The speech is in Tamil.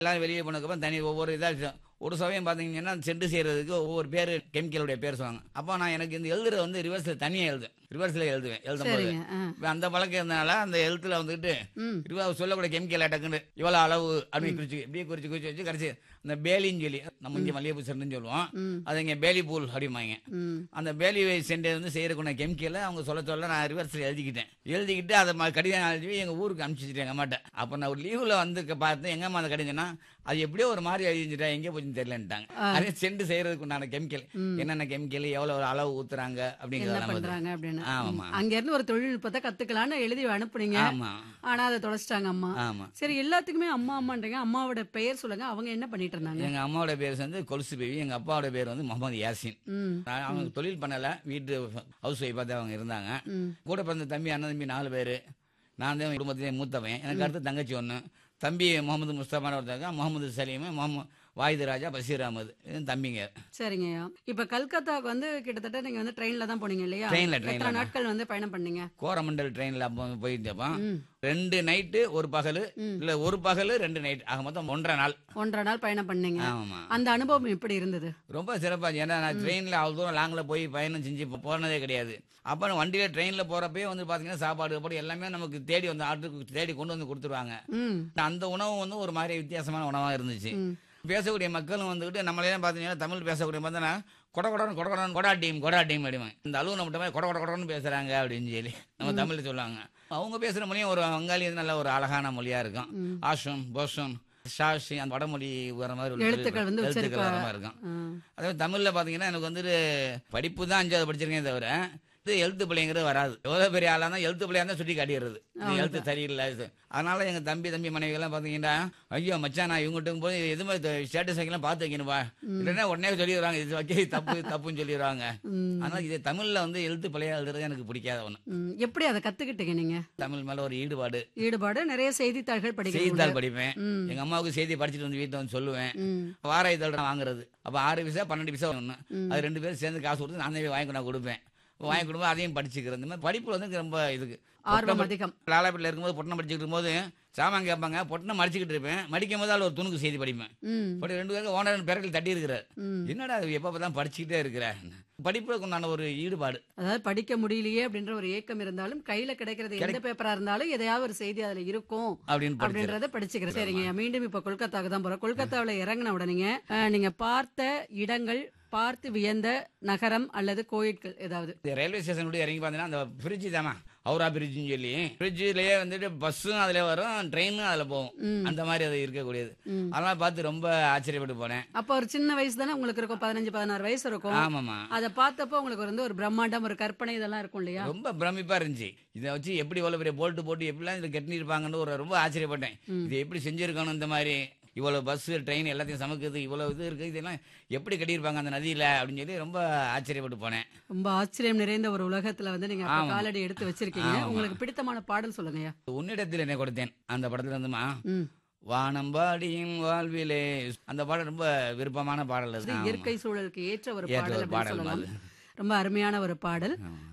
எல்லாரும் வெளியே போனதுக்கப்புறம் தனி ஒவ்வொரு இதாக ஒரு சமயம் பார்த்தீங்கன்னா செண்டு செய்கிறதுக்கு ஒவ்வொரு பேர் கெமிக்கலுடைய பேர் சொல்லுவாங்க அப்போ நான் எனக்கு இந்த எழுதுறது வந்து ரிவர்ஸில் தனியாக எழுதுவேன் ரிவர்ஸில் எழுதுவேன் எழுதும் போது சரிங்க ஆ. இப்ப அந்த பழக்கம் இருந்தனால அந்த எழுத்துல வந்துட்டு ம் இருபது அவர் சொல்லக்கூடிய கெமிக்கல் அட்டக்குன்னு இவ்வளோ அளவு அப்படின்னு குறிச்சு இப்படியே குறிச்சு குறிச்சு வச்சு கடைசி அந்த பேலின்னு சொல்லி நம்ம இங்கே மல்லிகைப்பூ செண்டுன்னு சொல்லுவோம் ம் அது இங்கே பேலி பூல் அப்படிம்பாங்க ம் அந்த பேலி சென்டர் வந்து செய்யறதுக்குள்ள கெமிக்கலை அவங்க சொல்ல சொல்ல நான் ரிவர்ஸில் எழுதிக்கிட்டேன் எழுதிக்கிட்டு அதை ம- கடிதம் எழுதி எங்கள் ஊருக்கு அனுப்பிச்சிட்டேன் எங்கள் அம்மாட்ட அப்போ நான் ஒரு லீவில் வந்து க- பார்த்தேன் எங்கள் அம்மா அந்த கடிதம் சொன்னா, அது எப்படியோ ஒரு மாதிரி எழுதிட்டா எங்கே போச்சுன்னு தெரியலன்ட்டாங்க அதே செண்டு செய்யறதுக்கு உண்டான கெமிக்கல் ம். என்னென்ன கெமிக்கல் எவ்வளோ ஒரு அளவு ஊத்துறாங்க என்ன அப்படிங்கிறத நம்ம பண்றாங்க அப்படின்னு ஆமா. ம். அங்க இருந்து ஒரு தொழில்நுட்பத்தை கத்துக்கலாம்னு எழுதி அனுப்புனீங்க ஆமாம் ஆனா அதை தொலைச்சிட்டாங்க அம்மா ஆமாம் சரி எல்லாத்துக்குமே அம்மா அம்மான்றீங்க அம்மாவோட பெயர் சொல்லுங்க அவங்க என்ன பண்ணிட்டு இருந்தாங்க எங்க அம்மாவோட பேர் வந்து கொலுசு பேபி எங்க அப்பாவோட பேர் வந்து முகமது யாசின் ம் நான் அவங்க தொழில் பண்ணல வீட்டு ஹவுஸ் ஒய்ஃபாக தான் அவங்க இருந்தாங்க ம் கூட பிறந்த தம்பி அண்ணன் தம்பி நாலு பேர் நான் தான் குடும்பத்திலே மூத்தவன் எனக்கு அடுத்து தங்கச்சி ஒன்று தம்பி முகமது முஸ்தபான ஒருத்தங்க முகமது சலீம் முகமது வாயுது ராஜா பஷீர் அகமது இது தம்பிங்க சரிங்கய்யா இப்ப கல்கத்தாவுக்கு வந்து கிட்டத்தட்ட நீங்க வந்து ட்ரெயின்ல தான் போனீங்க இல்லையா ட்ரெயின்ல ட்ரெயின்ல எத்தனை நாட்கள் வந்து பயணம் பண்ணீங்க கோரமண்டல் ட்ரெயினில் அப்போ போயிருந்தப்போ ம் ரெண்டு நைட்டு ஒரு பகல் ம். இல்லை ஒரு பகல் ரெண்டு நைட் ஆக மொத்தம் ஒன்றரை நாள் ஒன்றரை நாள் பயணம் பண்ணீங்க ஆமாம் அந்த அனுபவம் எப்படி இருந்தது ரொம்ப சிறப்பாக ஏன்னா நான் ட்ரெயினில் அவ்வளோ தூரம் லாங்கில் போய் பயணம் செஞ்சு போ- போனதே கிடையாது அப்போ நான் வண்டியில் ட்ரெயினில் போகிறப்பே வந்து பார்த்தீங்கன்னா சாப்பாடு கீப்பாடு எல்லாமே நமக்கு தேடி வந்து ஆர்டருக்கு தேடி கொண்டு வந்து கொடுத்துருவாங்க ம் அந்த உணவு வந்து ஒரு மாதிரி வித்தியாசமான உணவாக இருந்துச்சு ம் பேசக்கூடிய மக்களும் வந்துக்கிட்டு நம்மளே பார்த்தீங்கன்னா தமிழ் பேசக்கூடிய பார்த்தோன்னா கொட கொடன்னு கொட கொடன்னு கொடா டீம் கொடா டீம் அப்படிவாங்க இந்த அலுவலம் மட்டுமே கொட கொட கொடன்னு பேசுகிறாங்க அப்படின்னு சொல்லி நம்ம தமிழில் சொல்லுவாங்க அவங்க பேசுகிற மொழியும் ஒரு வங்காளி வந்து நல்ல ஒரு அழகான மொழியாக இருக்கும் ம். ஆஷம் போஷம் ஷாஷி அந்த வடமொழி வர மாதிரி ஒரு எழுத்துக்கள் வந்து எழுத்துக்கள் வர உச்சரிப்பா- மாதிரி இருக்கும் ஆ. அதே தமிழில் பார்த்தீங்கன்னா எனக்கு வந்துட்டு படிப்பு தான் அஞ்சாவது படிச்சிருக்கேன் தவிர இது எழுத்து பிள்ளைங்கிறது வராது எவ்வளோ பெரிய ஆளாக இருந்தால் எழுத்து பிள்ளையா இருந்தால் சுட்டி காட்டிடுறது இது எழுத்து சரியில்லை இது அதனால எங்கள் தம்பி தம்பி மனைவிகள்லாம் பார்த்தீங்கன்னா ஐயோ மச்சான் நான் இவங்ககிட்ட போது எதுவுமே ஸ்டேட்டஸ் வைக்கலாம் பார்த்து வைக்கணும்பா இல்லைன்னா உடனே சொல்லிடுறாங்க இது வைக்க தப்பு தப்புன்னு சொல்லிடுறாங்க ம். ஆனால் இது தமிழில் வந்து எழுத்து பிள்ளையா எழுதுறது எனக்கு பிடிக்காத ஒன்று ம். எப்படி அதை கத்துக்கிட்டீங்க நீங்க தமிழ் மேலே ஒரு ஈடுபாடு ஈடுபாடு நிறைய செய்தித்தாள்கள் படிக்கிறீங்க செய்தித்தாள் படிப்பேன் ம் எங்கள் அம்மாவுக்கு செய்தி படிச்சுட்டு வந்து வீட்டில் வந்து சொல்லுவேன் ம் வார இதழ் நான் வாங்குறது அப்போ ஆறு பைசா பன்னெண்டு பைசா ஒன்று ம். அது ரெண்டு பேரும் சேர்ந்து காசு கொடுத்து நான் தான் வாங்கி நான் கொடுப்பேன் வாங்கி கொடுப்போம் அதையும் படிச்சுக்கிறேன் இந்த மாதிரி படிப்பு வந்து எனக்கு ரொம்ப இதுக்கு ஆர்வம் அதிகம் லாலாப்பேட்டில் இருக்கும்போது பொட்டணம் படிச்சுக்கிட்டு இருக்கும்போது சாமான் கேட்பாங்க பொட்டணம் மடிச்சுக்கிட்டு இருப்பேன் மடிக்கும் போது அதில் ஒரு துணுக்கு செய்தி படிப்பேன் ம் படி ரெண்டு பேருக்கு ஓனர் பிறகு தட்டி இருக்கிறார் ம் என்னடா அது எப்போ தான் படிச்சுக்கிட்டே இருக்கிற படிப்புக்கு உண்டான ஒரு ஈடுபாடு அதாவது படிக்க முடியலையே அப்படின்ற ஒரு ஏக்கம் இருந்தாலும் கையில கிடைக்கிறது எந்த பேப்பரா இருந்தாலும் எதையாவது ஒரு செய்தி அதுல இருக்கும் அப்படின்னு படிச்சு அப்படின்றத படிச்சுக்கிறேன் சரிங்க மீண்டும் இப்ப கொல்கத்தாக்கு தான் போறோம் கொல்கத்தாவுல இறங்கின உடனே அஹ், நீங்க பார்த்த இடங்கள் பார்த்து வியந்த நகரம் அல்லது கோயில்கள் ஏதாவது இந்த ரயில்வே ஸ்டேஷன் கூட இறங்கி பார்த்தீங்கன்னா அந்த பிரிட்ஜு தாமா ஹவுரா பிரிட்ஜுன்னு சொல்லி பிரிட்ஜிலேயே வந்துட்டு பஸ்ஸும் அதில் வரும் ட்ரெயினும் அதில் போகும் ம். அந்த மாதிரி அது இருக்கக்கூடியது ம். அதெல்லாம் பார்த்து ரொம்ப ஆச்சரியப்பட்டு போனேன் அப்போ ஒரு சின்ன வயசு தானே உங்களுக்கு இருக்கும் பதினஞ்சு பதினாறு வயசு இருக்கும் ஆமாம்மா அதை பார்த்தப்போ உங்களுக்கு வந்து ஒரு பிரம்மாண்டம் ஒரு கற்பனை இதெல்லாம் இருக்கும் இல்லையா ரொம்ப பிரமிப்பா இருந்துச்சு இதை வச்சு எப்படி இவ்வளவு பெரிய போல்ட்டு போட்டு எப்படிலாம் இதை கட்டியிருப்பாங்கன்னு ஒரு ரொம்ப ஆச்சரியப்பட்டேன் இதை எப்படி செஞ்சிருக்கணும் இந்த மாதிரி இவ்வளவு பஸ் ட்ரெயின் எல்லாத்தையும் சமைக்குது இவ்வளவு இது இருக்கு இதெல்லாம் எப்படி கட்டியிருப்பாங்க அந்த நதியில அப்படின்னு சொல்லி ரொம்ப ஆச்சரியப்பட்டு போனேன் ரொம்ப ஆச்சரியம் நிறைந்த ஒரு உலகத்துல வந்து நீங்க அப்ப ஆமா. காலடி எடுத்து வச்சிருக்கீங்க ஆமா. உங்களுக்கு பிடித்தமான பாடல் சொல்லுங்கய்யா உன்னிடத்தில் என்ன கொடுத்தேன் அந்த படத்துல இருந்துமா ம் வானம்பாடியின் வாழ்விலே அந்த பாடல் ரொம்ப விருப்பமான பாடல் அது இது ஆமா. இயற்கை சூழலுக்கு ஏற்ற ஒரு ஏற்ற பாடல் ஒரு அப்படின்னு பாடல் சொல்லலாம் அது. ரொம்ப அருமையான ஒரு பாடல் ஆமா.